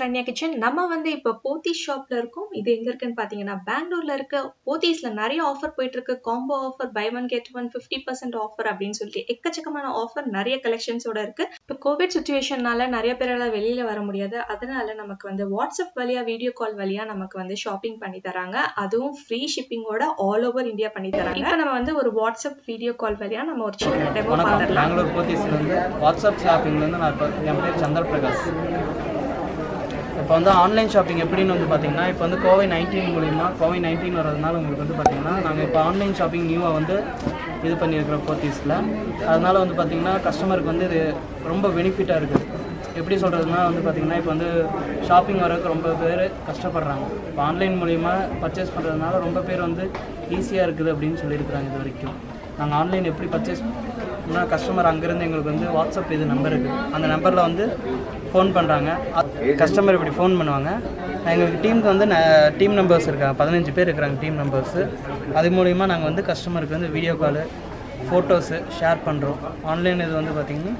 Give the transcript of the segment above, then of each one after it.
Saranya kitchen நம்ம வந்து இப்போ போத்தீஸ் ஷாப்ல இருக்கோம் இது எங்க இருக்குன்னு பாத்தீங்கன்னா பெங்களூர்ல இருக்க போத்தீஸ்ல நிறைய ஆஃபர் போயிட்டு இருக்கு combo offer buy one get one fifty percent offer அப்படின்னு சொல்லிட்டு எக்கச்சக்கமான ஆஃபர் நிறைய கலெக்ஷன்ஸோட இருக்கு இப்போ கோவிட் சுச்சுவேஷன்னால நிறைய பேரால வெளியில வர முடியாது அதனால நமக்கு வந்து வாட்ஸ்அப் வழியா வீடியோ கால் வழியா நமக்கு வந்து ஷாப்பிங் பண்ணி தராங்க அதுவும் ஃப்ரீ ஷிப்பிங்கோட ஆல் ஓவர் இந்தியா பண்ணி தராங்க இப்போ நம்ம வந்து ஒரு வாட்ஸ்அப் வீடியோ கால் வழியா நம்ம ஒரு சின்ன டெமோ வணக்கம் பார்த்துடலாம் பெங்களூர் போத்தீஸ்லேருந்து வாட்ஸ்அப் ஷாப்பிங்லேருந்து நான் இப்போ என் பேர் சந்தர் பிரகாஷ் இப்போ வந்து ஆன்லைன் ஷாப்பிங் எப்படின்னு வந்து பார்த்தீங்கன்னா இப்போ வந்து கோவை நைன்டீன் மூலிமா கோவை நைன்டீன் வரதுனால உங்களுக்கு வந்து பார்த்தீங்கன்னா நாங்கள் இப்போ ஆன்லைன் ஷாப்பிங் நியூவாக வந்து இது பண்ணியிருக்கிறோம் போத்தீஸில் அதனால வந்து பார்த்தீங்கன்னா கஸ்டமருக்கு வந்து இது ரொம்ப பெனிஃபிட்டாக இருக்குது எப்படி சொல்கிறதுனா வந்து பார்த்தீங்கன்னா இப்போ வந்து ஷாப்பிங் வரதுக்கு ரொம்ப பேர் கஷ்டப்படுறாங்க இப்போ ஆன்லைன் மூலிமா பர்ச்சேஸ் பண்ணுறதுனால ரொம்ப பேர் வந்து ஈஸியாக இருக்குது அப்படின்னு சொல்லியிருக்கிறாங்க இது வரைக்கும் நாங்கள் ஆன்லைன் எப்படி பர்ச்சேஸ் பண்ணால் கஸ்டமர் அங்கேருந்து எங்களுக்கு வந்து வாட்ஸ்அப் இது நம்பர் இருக்குது அந்த நம்பரில் வந்து ஃபோன் பண்ணுறாங்க கஸ்டமர் இப்படி ஃபோன் பண்ணுவாங்க எங்களுக்கு டீமுக்கு வந்து டீம் நம்பர்ஸ் இருக்காங்க பதினஞ்சு பேர் இருக்கிறாங்க டீம் நம்பர்ஸு அது மூலிமா நாங்கள் வந்து கஸ்டமருக்கு வந்து வீடியோ காலு ஃபோட்டோஸு ஷேர் பண்ணுறோம் ஆன்லைன் இது வந்து பார்த்திங்கன்னா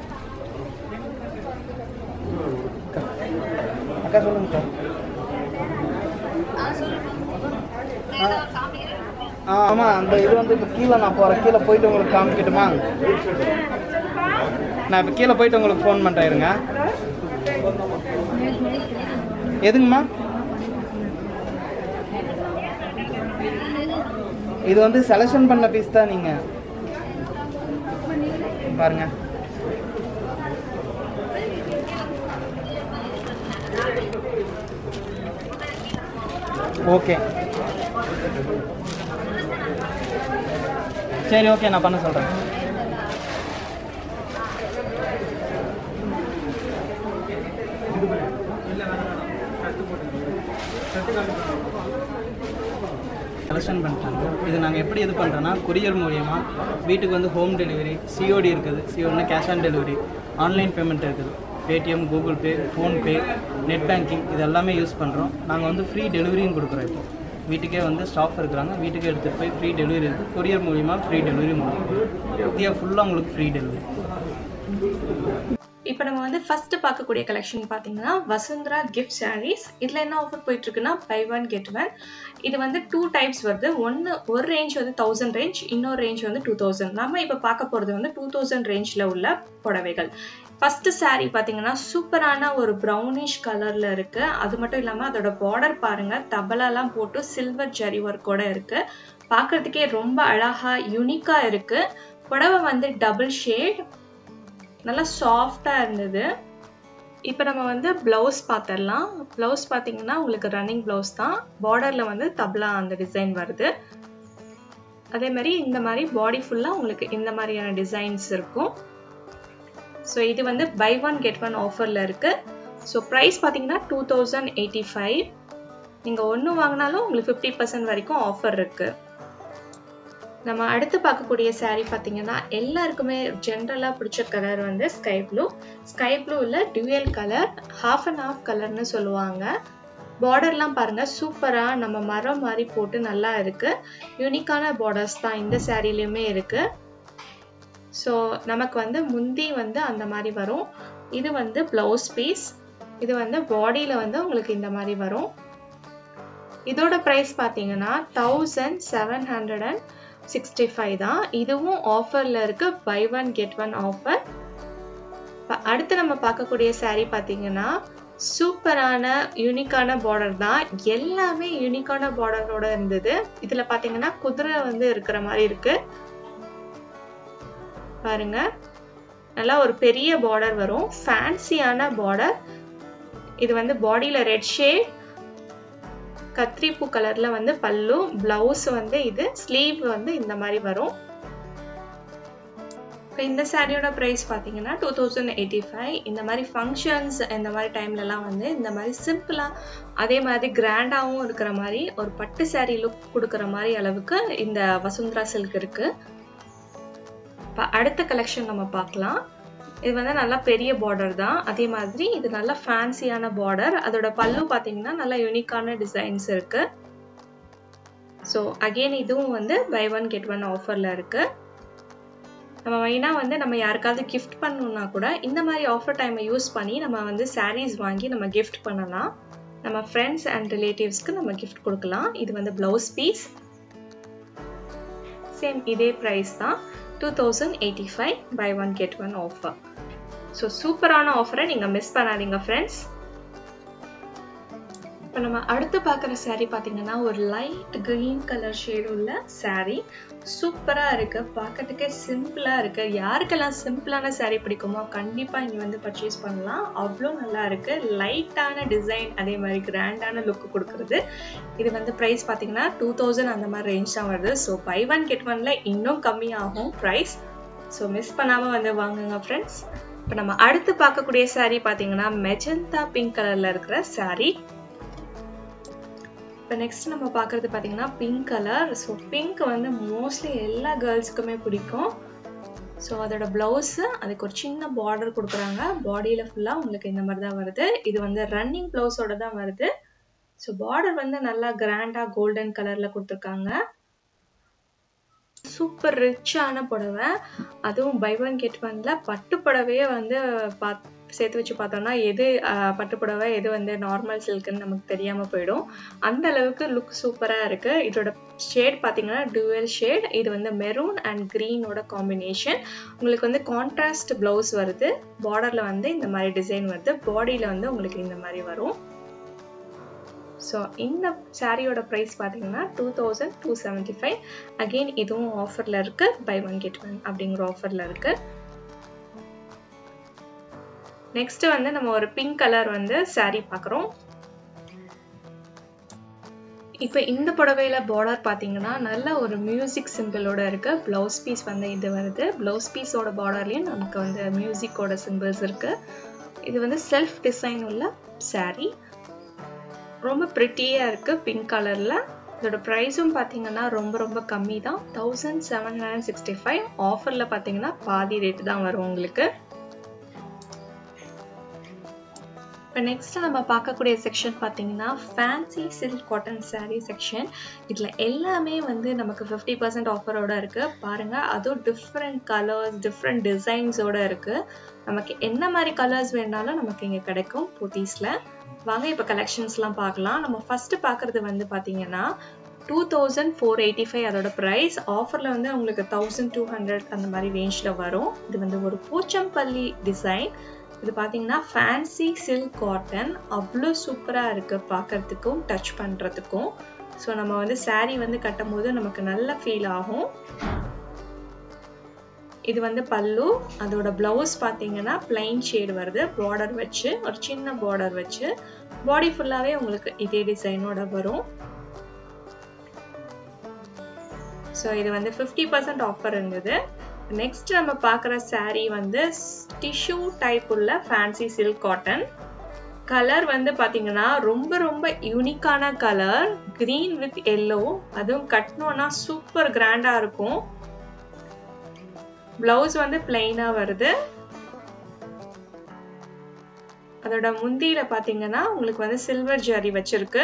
அக்கா சொல்லுங்கக்கா ஆ ஆமாம் அந்த இது வந்து இப்போ கீழே நான் போகிறேன் கீழே போயிட்டு உங்களுக்கு காமிக்கட்டுமா நான் இப்போ கீழே போயிட்டு உங்களுக்கு ஃபோன் பண்ணுறேன் இருங்க எதுங்கம்மா இது வந்து செலெக்ஷன் பண்ண பீஸ் தான் நீங்கள் பாருங்க ஓகே சரி ஓகே நான் பண்ண சொல்கிறேன் கலெக்ஷன் பண்ணிட்டாங்க இது நாங்கள் எப்படி இது பண்ணுறோன்னா கொரியர் மூலியமா வீட்டுக்கு வந்து ஹோம் டெலிவரி சிஓடி இருக்குது சிஓடினா cash on delivery online payment இருக்குது Paytm Google Pay PhonePe net banking இது எல்லாமே யூஸ் பண்ணுறோம் நாங்கள் வந்து ஃப்ரீ டெலிவரியும் கொடுக்குறோம் இப்போ வீட்டுக்கே வந்து ஸ்டாஃப் இருக்கிறாங்க வீட்டுக்கே எடுத்துகிட்டு போய் ஃப்ரீ டெலிவரி இருக்குது கொரியர் மூலிமா ஃப்ரீ டெலிவரி மூலம் இந்தியா ஃபுல்லாக உங்களுக்கு ஃப்ரீ டெலிவரி இப்போ நம்ம வந்து ஃபர்ஸ்ட் பார்க்கக்கூடிய கலெக்ஷன் பார்த்தீங்கன்னா வசுந்தரா கிஃப்ட் சாரீஸ் இதில் என்ன ஆஃபர் போயிட்டு இருக்குன்னா பை ஒன் கெட் ஒன் இது வந்து டூ டைப்ஸ் வருது ஒன்று ஒரு ரேஞ்ச் வந்து தௌசண்ட் ரேஞ்ச் இன்னொரு ரேஞ்ச் வந்து டூ தௌசண்ட் நம்ம இப்போ பார்க்க போகிறது வந்து டூ தௌசண்ட் ரேஞ்சில் உள்ள புடவைகள் ஃபர்ஸ்ட் saree பார்த்தீங்கன்னா சூப்பரான ஒரு ப்ரௌனிஷ் கலர்ல இருக்கு அது மட்டும் இல்லாமல் அதோட பார்டர் பாருங்க தபலாலாம் போட்டு சில்வர் ஜரி ஒர்க்கோட இருக்கு பார்க்கறதுக்கே ரொம்ப அழகா யூனிக்கா இருக்கு புடவை வந்து டபுள் ஷேட் நல்லா சாஃப்டா இருந்தது இப்போ நம்ம வந்து ப்ளவுஸ் பார்த்துடலாம் ப்ளவுஸ் பார்த்தீங்கன்னா உங்களுக்கு ரன்னிங் ப்ளவுஸ் தான் பார்டரில் வந்து தப்லா அந்த டிசைன் வருது அதே மாதிரி இந்த மாதிரி பாடி ஃபுல்லாக உங்களுக்கு இந்த மாதிரியான டிசைன்ஸ் இருக்கும் ஸோ இது வந்து பை ஒன் கெட் ஒன் ஆஃபரில் இருக்குது ஸோ ப்ரைஸ் பார்த்தீங்கன்னா டூ தௌசண்ட் எயிட்டி ஃபைவ் நீங்கள் ஒன்று வாங்கினாலும் உங்களுக்கு ஃபிஃப்டி பர்சன்ட் வரைக்கும் ஆஃபர் இருக்குது நம்ம அடுத்து பார்க்கக்கூடிய saree பார்த்தீங்கன்னா எல்லாருக்குமே ஜென்ரலாக பிடிச்ச கலர் வந்து ஸ்கை ப்ளூ ஸ்கை ப்ளூவில் dual colour half and half கலர்னு சொல்லுவாங்க பார்டர்லாம் பாருங்க சூப்பரா நம்ம மரம் மாதிரி போட்டு நல்லா இருக்கு யூனிக்கான பார்டர்ஸ் தான் இந்த சாரிலையுமே இருக்கு ஸோ நமக்கு வந்து முந்தி வந்து அந்த மாதிரி வரும் இது வந்து பிளவுஸ் பீஸ் இது வந்து பாடியில் வந்து உங்களுக்கு இந்த மாதிரி வரும் இதோட ப்ரைஸ் பார்த்தீங்கன்னா thousand seven hundred and sixty five தான் இதுவும் ஆஃபரில் இருக்கு buy one get one offer அடுத்து நம்ம பார்க்கக்கூடிய saree பார்த்தீங்கன்னா சூப்பரான யூனிக்கான பார்டர் தான் எல்லாமே யூனிக்கான பார்டரோட இருந்தது இதில் பார்த்தீங்கன்னா குதிரை வந்து இருக்கிற மாதிரி இருக்கு பாருங்க நல்லா ஒரு பெரிய பார்டர் வரும் ஃபேன்சியான பார்டர் இது வந்து பாடியில் ரெட் ஷேட் கத்திரிப்பூ கலர்ல வந்து பல்லு பிளவுஸ் வந்து இது ஸ்லீவ் வந்து இந்த மாதிரி வரும் இப்போ இந்த சாரியோட ப்ரைஸ் பார்த்தீங்கன்னா டூ தௌசண்ட் எயிட்டி ஃபைவ் இந்த மாதிரி ஃபங்க்ஷன்ஸ் இந்த மாதிரி டைம்லலாம் வந்து இந்த மாதிரி சிம்பிளாக அதே மாதிரி கிராண்டாகவும் இருக்கிற மாதிரி ஒரு பட்டு saree லுக் கொடுக்குற மாதிரி அளவுக்கு இந்த வசுந்தரா சில்க் இருக்கு இப்போ அடுத்த கலெக்ஷன் நம்ம பார்க்கலாம் இது வந்து நல்லா பெரிய பார்டர் தான் அதே மாதிரி இது நல்லா ஃபேன்சியான பார்டர் அதோட பல்லு பார்த்தீங்கன்னா நல்லா யூனிக்கான டிசைன்ஸ் இருக்கு ஸோ அகெயின் இதுவும் வந்து பை ஒன் கெட் ஒன் ஆஃபரில் இருக்கு நம்ம மெயினாக வந்து நம்ம யாருக்காவது கிஃப்ட் பண்ணணும்னா கூட இந்த மாதிரி ஆஃபர் டைமை யூஸ் பண்ணி நம்ம வந்து சாரீஸ் வாங்கி நம்ம கிஃப்ட் பண்ணலாம் நம்ம ஃப்ரெண்ட்ஸ் அண்ட் ரிலேட்டிவ்ஸ்க்கு நம்ம கிஃப்ட் கொடுக்கலாம் இது வந்து ப்ளவுஸ் பீஸ் சேம் இதே ப்ரைஸ் தான் two thousand eighty five buy one get one offer so சூப்பரான ஆஃபரை நீங்கள் மிஸ் பண்ணாதீங்க ஃப்ரெண்ட்ஸ் இப்போ நம்ம அடுத்து பார்க்குற saree பார்த்தீங்கன்னா ஒரு லைட் க்ரீன் கலர் ஷேடு உள்ள saree சூப்பராக இருக்குது பார்க்கறதுக்கே சிம்பிளாக இருக்குது யாருக்கெல்லாம் சிம்பிளான saree பிடிக்குமோ கண்டிப்பாக இங்கே வந்து பர்ச்சேஸ் பண்ணலாம் அவ்வளோ நல்லா இருக்குது லைட்டான டிசைன் அதே மாதிரி கிராண்டான லுக் கொடுக்குறது இது வந்து ப்ரைஸ் பார்த்தீங்கன்னா டூ தௌசண்ட் அந்த மாதிரி ரேஞ்ச் தான் வருது ஸோ பை ஒன் கெட் ஒன்ல இன்னும் கம்மியாகும் ப்ரைஸ் ஸோ மிஸ் பண்ணாமல் வந்து வாங்குங்க ஃப்ரெண்ட்ஸ் இப்போ நம்ம அடுத்து பார்க்கக்கூடிய saree பார்த்தீங்கன்னா மெஜந்தா பிங்க் கலரில் இருக்கிற saree இப்போ நெக்ஸ்ட் நம்ம பார்க்குறது பார்த்தீங்கன்னா பிங்க் கலர் ஸோ பிங்க் வந்து மோஸ்ட்லி எல்லா கேர்ள்ஸுக்குமே பிடிக்கும் ஸோ அதோட ப்ளவுஸு அதுக்கு ஒரு சின்ன பார்டர் கொடுக்குறாங்க பாடியில் ஃபுல்லாக உங்களுக்கு இந்த மாதிரி தான் வருது இது வந்து ரன்னிங் ப்ளவுஸோட தான் வருது ஸோ பார்டர் வந்து நல்லா கிராண்டாக கோல்டன் கலரில் கொடுத்துருக்காங்க சூப்பர் ரிச்சான புடவை அதுவும் பை ஒன் கெட் ஒன்ல பட்டு புடவையே வந்து பாத் சேர்த்து வச்சு பார்த்தோம்னா எது ஆஹ், பட்டு புடவை எது வந்து நார்மல் சில்க்குன்னு நமக்கு தெரியாம போயிடும் அந்த அளவுக்கு லுக் சூப்பரா இருக்கு இதோட ஷேட் பார்த்தீங்கன்னா டுவல் ஷேட் இது வந்து மெரூன் அண்ட் க்ரீனோட காம்பினேஷன் உங்களுக்கு வந்து கான்ட்ராஸ்ட் பிளவுஸ் வருது பார்டர்ல வந்து இந்த மாதிரி டிசைன் வருது பாடியில வந்து உங்களுக்கு இந்த மாதிரி வரும் ஸோ இந்த சாரியோட ப்ரைஸ் பார்த்தீங்கன்னா two thousand two seventy five again இதுவும் ஆஃபரில் இருக்கு பை ஒன் கெட் ஒன் அப்படிங்கிற ஆஃபரில் இருக்கு நெக்ஸ்ட் வந்து நம்ம ஒரு பிங்க் கலர் வந்து saree பார்க்குறோம் இப்போ இந்த புடவையில பார்டர் பார்த்தீங்கன்னா நல்ல ஒரு மியூசிக் சிம்பிளோட இருக்கு ப்ளவுஸ் பீஸ் வந்து இது வருது ப்ளவுஸ் பீஸோட பார்டர்லயும் நமக்கு வந்து மியூசிக்கோட சிம்பிள்ஸ் இருக்கு இது வந்து செல்ஃப் டிசைன் உள்ள saree ரொம்ப ப்ரிட்டியாக இருக்குது பிங்க் கலரில் இதோட ப்ரைஸும் பார்த்தீங்கன்னா ரொம்ப ரொம்ப கம்மி தான் thousand seven hundred sixty five ஆஃபரில் பார்த்தீங்கன்னா பாதி ரேட்டு தான் வரும் உங்களுக்கு இப்போ நெக்ஸ்ட் நம்ம பார்க்கக்கூடிய செக்ஷன் பார்த்தீங்கன்னா fancy silk cotton saree section இதில் எல்லாமே வந்து நமக்கு ஃபிஃப்டி பர்சன்ட் ஆஃபரோட இருக்கு பாருங்க அதுவும் டிஃப்ரெண்ட் கலர்ஸ் டிஃப்ரெண்ட் டிசைன்ஸோட இருக்கு நமக்கு என்ன மாதிரி கலர்ஸ் வேணாலும் நமக்கு இங்கே கிடைக்கும் போத்தீஸில் வாங்க இப்போ கலெக்ஷன்ஸ்லாம் பார்க்கலாம் நம்ம ஃபர்ஸ்ட் பார்க்குறது வந்து பார்த்தீங்கன்னா two thousand four eighty five அதோட ப்ரைஸ் ஆஃபரில் வந்து உங்களுக்கு தௌசண்ட் டூ ஹண்ட்ரட் அந்த மாதிரி ரேஞ்சில் வரும் இது வந்து ஒரு பூச்சம்பள்ளி டிசைன் இது பார்த்தீங்கன்னா ஃபேன்சி சில்க் காட்டன் அவ்வளோ சூப்பராக இருக்குது பார்க்கறதுக்கும் டச் பண்ணுறதுக்கும் ஸோ நம்ம வந்து saree வந்து கட்டும்போது நமக்கு நல்ல ஃபீல் ஆகும் இது வந்து பல்லு அதோட பிளவுஸ் பார்த்தீங்கன்னா பிளைன் ஷேடு வருது பார்டர் வச்சு ஒரு சின்ன பார்டர் வச்சு பாடி ஃபுல்லாகவே உங்களுக்கு இதே டிசைனோட வரும் ஸோ இது வந்து ஃபிஃப்டி பர்சன்ட் ஆஃபர் இருந்தது நெக்ஸ்ட் நம்ம பார்க்குற saree வந்து டிஷ்யூ டைப் உள்ள ஃபேன்சி சில்க் காட்டன் கலர் வந்து பார்த்தீங்கன்னா ரொம்ப ரொம்ப யூனிக்கான கலர் green வித் எல்லோ அதுவும் கட்டணும்னா சூப்பர் கிராண்டாக இருக்கும் பிளவுஸ் வந்து பிளெயினா வருது அதோட முந்தியில பாத்தீங்கன்னா உங்களுக்கு வந்து சில்வர் ஜரி வச்சிருக்கு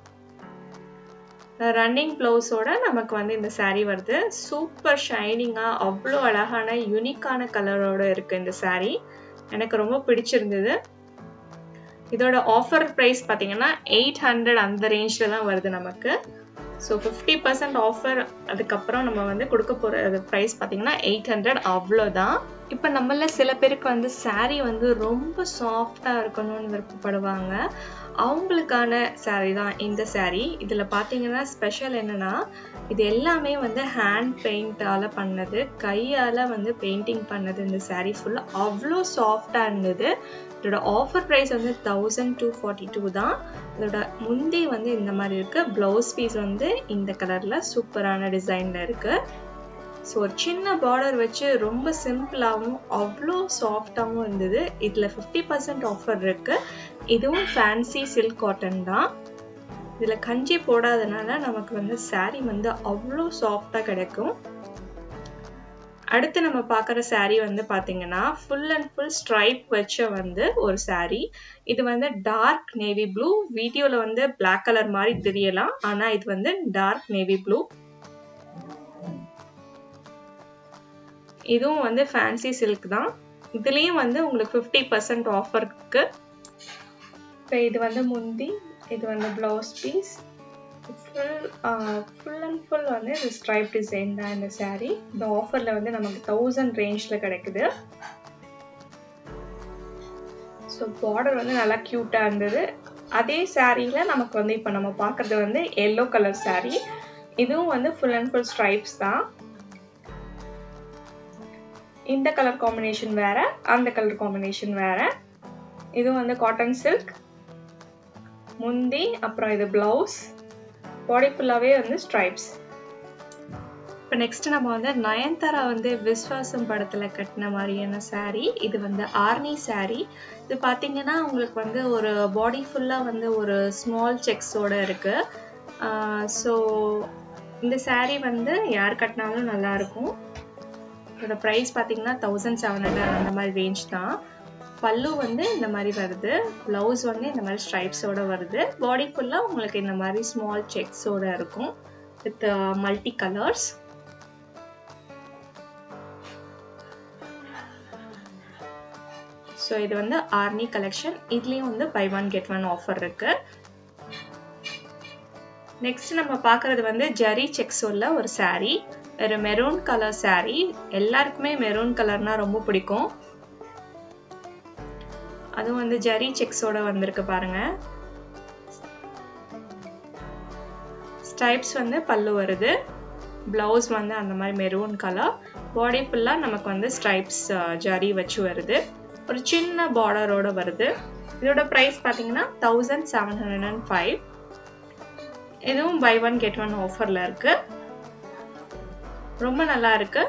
ரன்னிங் பிளவுஸோட நமக்கு வந்து இந்த saree வருது சூப்பர் ஷைனிங்கா அவ்வளோ அழகான யூனிக்கான கலரோட இருக்கு இந்த saree எனக்கு ரொம்ப பிடிச்சிருந்தது இதோட ஆஃபர் ப்ரைஸ் பார்த்தீங்கன்னா எயிட் ஹண்ட்ரட் அந்த ரேஞ்சில் தான் வருது நமக்கு ஸோ ஃபிஃப்டி பர்சன்ட் ஆஃபர் அதுக்கப்புறம் நம்ம வந்து கொடுக்க போகிற ப்ரைஸ் பார்த்தீங்கன்னா எயிட் ஹண்ட்ரட் அவ்வளோதான் இப்போ நம்மள சில பேருக்கு வந்து saree வந்து ரொம்ப சாஃப்டாக இருக்கணும்னு விருப்பப்படுவாங்க அவங்களுக்கான saree தான் இந்த saree இதில் பார்த்தீங்கன்னா ஸ்பெஷல் என்னன்னா இது எல்லாமே வந்து ஹேண்ட் பெயிண்டால் பண்ணது கையால் வந்து பெயிண்டிங் பண்ணது இந்த saree ஃபுல்லாக அவ்வளோ சாஃப்டாக இருந்தது இதோட ஆஃபர் ப்ரைஸ் வந்து தௌசண்ட் டூ ஃபார்ட்டி டூ தான் இதோட முந்தி வந்து இந்த மாதிரி இருக்கு ப்ளவுஸ் பீஸ் வந்து இந்த கலர்ல சூப்பரான டிசைன்ல இருக்கு ஸோ ஒரு சின்ன பார்டர் வச்சு ரொம்ப சிம்பிளாகவும் அவ்வளோ சாஃப்டாகவும் இருந்தது இதில் ஃபிஃப்டி பர்சன்ட் ஆஃபர் இருக்கு இதுவும் ஃபேன்சி சில்க் காட்டன் தான் இதில் கஞ்சி போடாதனால நமக்கு வந்து saree வந்து அவ்வளோ சாஃப்டாக கிடைக்கும் அடுத்து நம்ம பார்க்குற saree வந்து பார்த்தீங்கன்னா ஃபுல் அண்ட் ஃபுல் ஸ்ட்ரைப் வச்ச வந்து ஒரு saree இது வந்து டார்க் நேவி ப்ளூ வீடியோவில் வந்து பிளாக் கலர் மாதிரி தெரியலாம் ஆனால் இது வந்து டார்க் நேவி ப்ளூ இதுவும் வந்து ஃபேன்சி சில்க் தான் இதுலேயும் வந்து உங்களுக்கு ஃபிஃப்டி பர்சன்ட் ஆஃபர் இருக்கு இப்போ இது வந்து முந்தி இது வந்து blouse piece full full and full வந்து இது ஸ்ட்ரைப் டிசைன் தான் இந்த saree இந்த ஆஃபரில் வந்து நமக்கு தௌசண்ட் ரேஞ்சில் கிடைக்குது ஸோ பார்டர் வந்து நல்லா க்யூட்டாக இருந்தது அதே சாரியில் நமக்கு வந்து இப்போ நம்ம பார்க்குறது வந்து எல்லோ கலர் saree இதுவும் வந்து ஃபுல் அண்ட் ஃபுல் ஸ்ட்ரைப்ஸ் தான் இந்த கலர் காம்பினேஷன் வேற அந்த கலர் காம்பினேஷன் வேற இதுவும் வந்து காட்டன் சில்க் முந்தி அப்புறம் இது பிளவுஸ் பாடி ஃபுல்லாகவே வந்து ஸ்ட்ரைப்ஸ் இப்போ நெக்ஸ்ட் நம்ம வந்து நயன்தாரா வந்து விஸ்வாசம் படத்தில் கட்டின மாதிரியான saree இது வந்து ஆர்னி saree இது பார்த்தீங்கன்னா உங்களுக்கு வந்து ஒரு பாடி ஃபுல்லாக வந்து ஒரு ஸ்மால் செக்ஸோட இருக்கு ஸோ இந்த saree வந்து யார் கட்டினாலும் நல்லா இருக்கும் இதோட ப்ரைஸ் பார்த்தீங்கன்னா தௌசண்ட் செவன் ஹண்ட்ரட் அந்த மாதிரி ரேஞ்ச் தான் பல்லு வந்து இந்த மாதிரி வருது ப்ளவுஸ் வந்து இந்த மாதிரி ஸ்ட்ரைப்ஸோட வருது பாடி ஃபுல்லாக உங்களுக்கு இந்த மாதிரி ஸ்மால் செக்ஸோட இருக்கும் வித் மல்டி கலர்ஸ் ஸோ இது வந்து ஆர்னி கலெக்ஷன் இதுலேயும் வந்து buy one get one offer இருக்கு நெக்ஸ்ட் நம்ம பார்க்கறது வந்து ஜரி செக்ஸ் உள்ள ஒரு saree ஒரு மெரூன் கலர் saree எல்லாருக்குமே மெரூன் கலர்னா ரொம்ப பிடிக்கும் அதுவும் வந்து ஜரி செக்ஸோட வந்திருக்கு பாருங்க ஸ்டைப்ஸ் வந்து பல்லு வருது பிளவுஸ் வந்து அந்த மாதிரி மெரூன் கலர் பாடி ஃபுல்லாக நமக்கு வந்து ஸ்ட்ரைப்ஸ் ஜரி வச்சு வருது ஒரு சின்ன பார்டரோட வருது இதோட ப்ரைஸ் பார்த்தீங்கன்னா thousand seven hundred and five இதுவும் பை ஒன் கெட் ஒன் ஆஃபரில் இருக்கு ரொம்ப நல்லா இருக்கு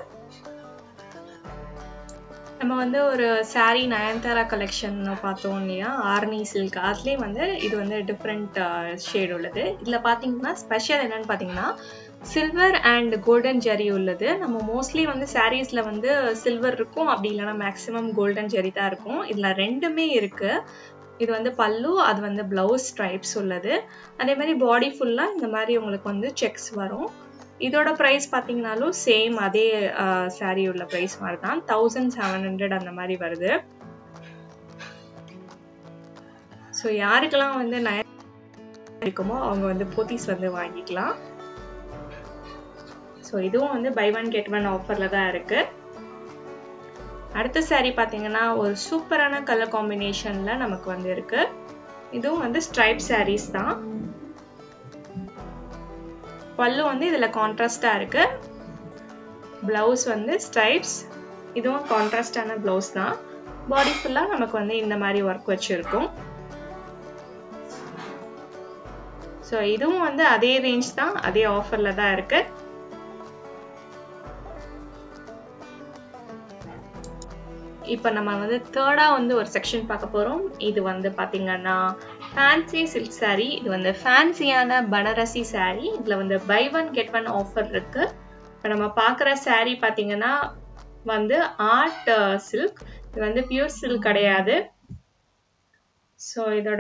நம்ம வந்து ஒரு saree நயன்தாரா கலெக்ஷன் பார்த்தோம் இல்லையா ஆர்னி சில்க் அதுலேயும் வந்து இது வந்து டிஃப்ரெண்ட் ஷேட் உள்ளது இதில் பார்த்தீங்கன்னா ஸ்பெஷல் என்னன்னு பார்த்தீங்கன்னா சில்வர் அண்ட் கோல்டன் ஜெரி உள்ளது நம்ம மோஸ்ட்லி வந்து சாரீஸில் வந்து சில்வர் இருக்கும் அப்படி இல்லைன்னா மேக்ஸிமம் கோல்டன் ஜெரி தான் இருக்கும் இதில் ரெண்டுமே இருக்கு இது வந்து பல்லு அது வந்து பிளவுஸ் ஸ்ட்ரைப்ஸ் உள்ளது அதே மாதிரி பாடி ஃபுல்லாக இந்த மாதிரி உங்களுக்கு வந்து செக்ஸ் வரும் இதோட ப்ரைஸ் பார்த்தீங்கனாலும் சேம் அதே saree உள்ள ப்ரைஸ் மாதிரி தான் தௌசண்ட் செவன் ஹண்ட்ரட் அந்த மாதிரி வருது ஸோ யாருக்கெல்லாம் வந்து நயன் இருக்குமோ அவங்க வந்து போத்தீஸ் வந்து வாங்கிக்கலாம் ஸோ இதுவும் வந்து பை ஒன் கெட் ஒன் ஆஃபரில் தான் இருக்கு அடுத்த saree பார்த்தீங்கன்னா ஒரு சூப்பரான கலர் காம்பினேஷனில் நமக்கு வந்து இருக்கு இதுவும் வந்து ஸ்ட்ரைப் sarees தான் பல்லு வந்து இதில் கான்ட்ராஸ்டாக இருக்கு ப்ளவுஸ் வந்து ஸ்ட்ரைப்ஸ் இதுவும் கான்ட்ராஸ்டான ப்ளவுஸ் தான் பாடி ஃபுல்லாக நமக்கு வந்து இந்த மாதிரி ஒர்க் வச்சுருக்கும் ஸோ இதுவும் வந்து அதே ரேஞ்ச் தான் அதே ஆஃபரில் தான் இருக்கு இப்போ நம்ம வந்து தேர்டாக வந்து ஒரு செக்ஷன் பார்க்க போகிறோம் இது வந்து பார்த்தீங்கன்னா ஃபேன்சி சில்க் saree இது வந்து ஃபேன்சியான பனாரசி saree இதில் வந்து buy one get one offer இருக்கு இப்போ நம்ம பார்க்குற saree பார்த்தீங்கன்னா வந்து ஆர்ட் சில்க் இது வந்து பியூர் சில்க் கிடையாது ஸோ இதோட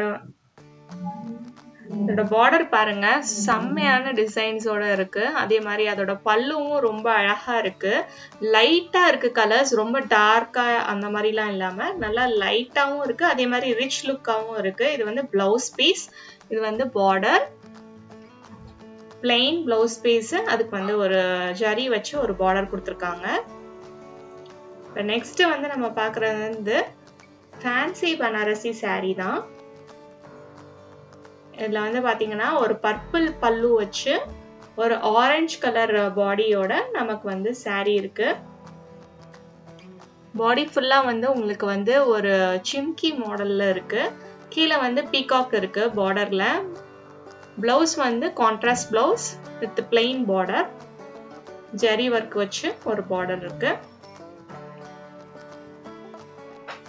இதோட பார்டர் பாருங்க செம்மையான டிசைன்ஸோட இருக்கு அதே மாதிரி அதோட பல்லுவும் ரொம்ப அழகா இருக்கு லைட்டா இருக்கு கலர்ஸ் ரொம்ப டார்க்கா அந்த மாதிரிலாம் இல்லாம நல்லா லைட்டாவும் இருக்கு அதே மாதிரி ரிச் லுக்காவும் இருக்கு இது வந்து பிளவுஸ் பீஸ் இது வந்து பார்டர் பிளெயின் பிளவுஸ் பீஸ் அதுக்கு வந்து ஒரு ஜரி வச்சு ஒரு பார்டர் கொடுத்துருக்காங்க இப்போ நெக்ஸ்ட் வந்து நம்ம பார்க்குறது வந்து ஃபேன்சி பனாரசி saree தான் இதில் வந்து பார்த்தீங்கன்னா ஒரு பர்பிள் பல்லு வச்சு ஒரு ஆரஞ்சு கலர் பாடியோட நமக்கு வந்து saree இருக்கு பாடி ஃபுல்லாக வந்து உங்களுக்கு வந்து ஒரு சிம்கி மாடலில் இருக்கு கீழே வந்து பீகாக் இருக்கு பார்டரில் ப்ளவுஸ் வந்து contrast blouse with plain border zari work வச்சு ஒரு பார்டர் இருக்கு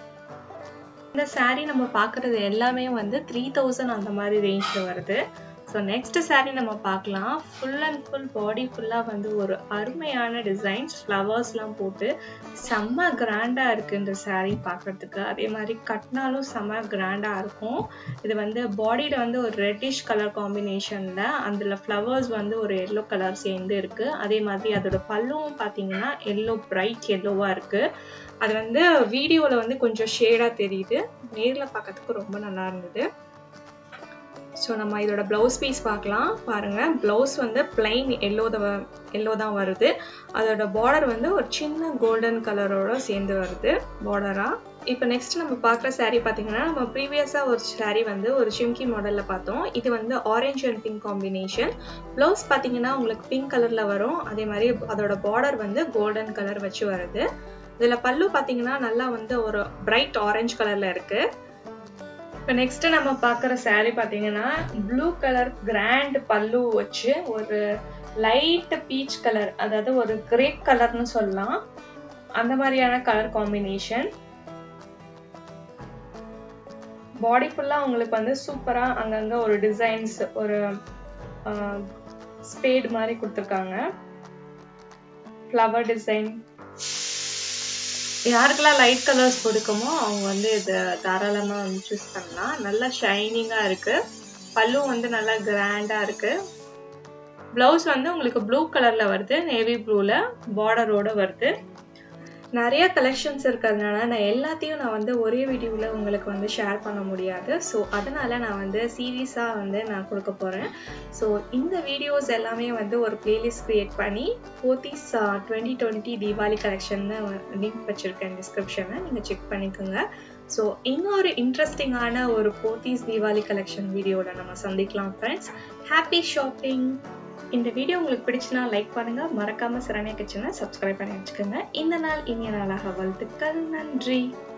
இந்த saree நம்ம பார்க்குறது எல்லாமே வந்து த்ரீ தௌசண்ட் அந்த மாதிரி ரேஞ்சில் வருது ஸோ நெக்ஸ்ட் saree நம்ம பார்க்கலாம் ஃபுல் அண்ட் ஃபுல் பாடி ஃபுல்லாக வந்து ஒரு அருமையான டிசைன்ஸ் ஃப்ளவர்ஸ்லாம் போட்டு செம்ம கிராண்டாக இருக்குது இந்த saree பார்க்கறதுக்கு அதே மாதிரி கட்டினாலும் செம்ம கிராண்டாக இருக்கும் இது வந்து பாடியில் வந்து ஒரு ரெட்டிஷ் கலர் காம்பினேஷனில் அதில் ஃப்ளவர்ஸ் வந்து ஒரு எல்லோ கலர் சேர்ந்து இருக்குது அதே மாதிரி அதோட பல்லுவும் பார்த்தீங்கன்னா எல்லோ பிரைட் எல்லோவாக இருக்குது அது வந்து வீடியோவில் வந்து கொஞ்சம் ஷேடாக தெரியுது நேரில் பார்க்கறதுக்கு ரொம்ப நல்லா இருந்தது ஸோ நம்ம இதோட ப்ளவுஸ் பீஸ் பார்க்கலாம் பாருங்கள் ப்ளவுஸ் வந்து பிளைன் எல்லோ எல்லோ தான் வருது அதோட பார்டர் வந்து ஒரு சின்ன கோல்டன் கலரோட சேர்ந்து வருது பார்டராக இப்போ நெக்ஸ்ட் நம்ம பார்க்குற saree பார்த்தீங்கன்னா நம்ம ப்ரீவியஸாக ஒரு saree வந்து ஒரு சிம்கி மாடலில் பார்த்தோம் இது வந்து orange and pink combination blouse பார்த்தீங்கன்னா உங்களுக்கு பிங்க் கலரில் வரும் அதே மாதிரி அதோட பார்டர் வந்து கோல்டன் கலர் வச்சு வருது இதில் பல்லு பார்த்தீங்கன்னா நல்லா வந்து ஒரு பிரைட் ஆரஞ்சு கலரில் இருக்குது இப்போ நெக்ஸ்ட் நம்ம பார்க்குற saree பார்த்தீங்கன்னா ப்ளூ கலர் கிராண்ட் பல்லு வச்சு ஒரு லைட் பீச் கலர் அதாவது ஒரு கிரேப் கலர்னு சொல்லலாம் அந்த மாதிரியான கலர் காம்பினேஷன் பாடி ஃபுல்லாக உங்களுக்கு வந்து சூப்பராக அங்கங்கே ஒரு டிசைன்ஸ் ஒரு ஸ்பேட் மாதிரி கொடுத்துருக்காங்க ஃப்ளவர் டிசைன் யாருக்கெல்லாம் லைட் கலர்ஸ் பிடிக்குமோ அவங்க வந்து இதை தாராளமாக வந்து சூஸ் பண்ணலாம் நல்லா ஷைனிங்காக இருக்குது பல்லும் வந்து நல்லா கிராண்டாக இருக்குது ப்ளவுஸ் வந்து உங்களுக்கு ப்ளூ கலரில் வருது நேவி ப்ளூவில் பார்டரோட வருது நிறைய கலெக்ஷன்ஸ் இருக்கிறதுனால நான் எல்லாத்தையும் நான் வந்து ஒரே வீடியோவில் உங்களுக்கு வந்து ஷேர் பண்ண முடியாது ஸோ அதனால் நான் வந்து சீரீஸாக வந்து நான் கொடுக்க போகிறேன் ஸோ இந்த வீடியோஸ் எல்லாமே வந்து ஒரு பிளேலிஸ்ட் க்ரியேட் பண்ணி போத்தீஸ் டுவெண்ட்டி டுவெண்ட்டி தீபாவளி கலெக்ஷன்னு லிங்க் வச்சுருக்கேன் டிஸ்கிரிப்ஷனை நீங்கள் செக் பண்ணிக்கோங்க ஸோ இன்னொரு இன்ட்ரெஸ்டிங்கான ஒரு போத்தீஸ் தீபாவளி கலெக்ஷன் வீடியோவில் நம்ம சந்திக்கலாம் ஃப்ரெண்ட்ஸ் ஹாப்பி ஷாப்பிங் இந்த வீடியோ உங்களுக்கு பிடிச்சுனா லைக் பண்ணுங்க மறக்காம சரண்யா கிச்சனை சப்ஸ்கிரைப் பண்ணி வச்சுக்கோங்க இந்த நாள் இனிய நாளாக வாழ்த்துக்கள் நன்றி